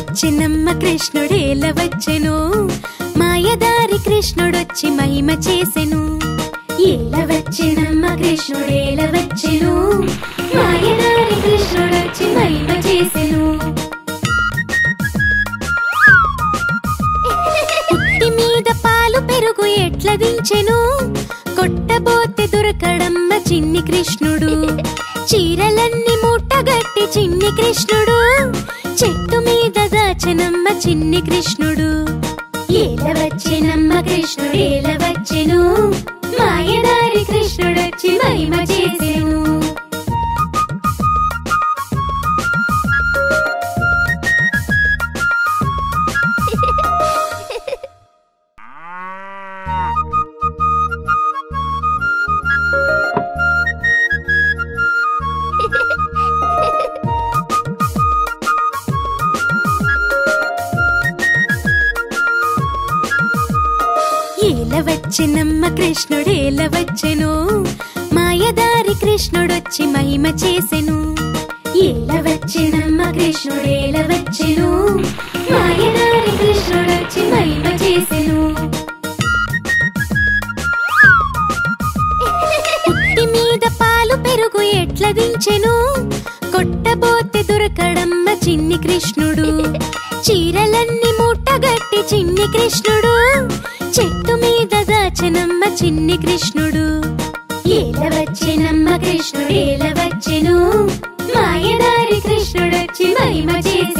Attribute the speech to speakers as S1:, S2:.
S1: వచ్చినమ్మ కృష్ణుడేల వచ్చెను మాయదారి కృష్ణుడొచ్చి మహిమ చేసెను ఏల వచ్చినమ్మ కృష్ణుడేల వచ్చెను మాయదారి కృష్ణుడొచ్చి మహిమ చేసెను పుట్టి మీద పాలు పెరుగు ఎట్ల దించెను కొట్టబోతే దొరకడమ్మ చిన్ని కృష్ణుడు చీరలన్నీ మూటగట్టి చిన్ని కృష్ణుడు చెట్టు మీద దాచనమ్మ చిన్ని కృష్ణుడు ఏల వచ్చినమ్మ కృష్ణుడు ఏల వచ్చెను మాయదారి కృష్ణుడొచ్చి మహిమ చేసెను ఏల వచ్చినమ్మ కృష్ణుడేల వచ్చెను మాయదారి కృష్ణుడొచ్చి మహిమ చేసెను ఏల వచ్చినమ్మ కృష్ణుడేల వచ్చెను మాయదారి కృష్ణుడొచ్చి మహిమ చేసెను పుట్టి మీద పాలు పెరుగు ఎట్ల దించెను కొట్టబోతే దొరకడమ్మ చిన్ని కృష్ణుడు చీరలన్నీ మూటగట్టి చిన్ని కృష్ణుడు చెట్టు మీద దాచనమ్మ చిన్ని కృష్ణుడు ఏల వచ్చినమ్మ కృష్ణుడు ఏల వచ్చెను మాయదారి కృష్ణుడొచ్చి మహిమ చేసి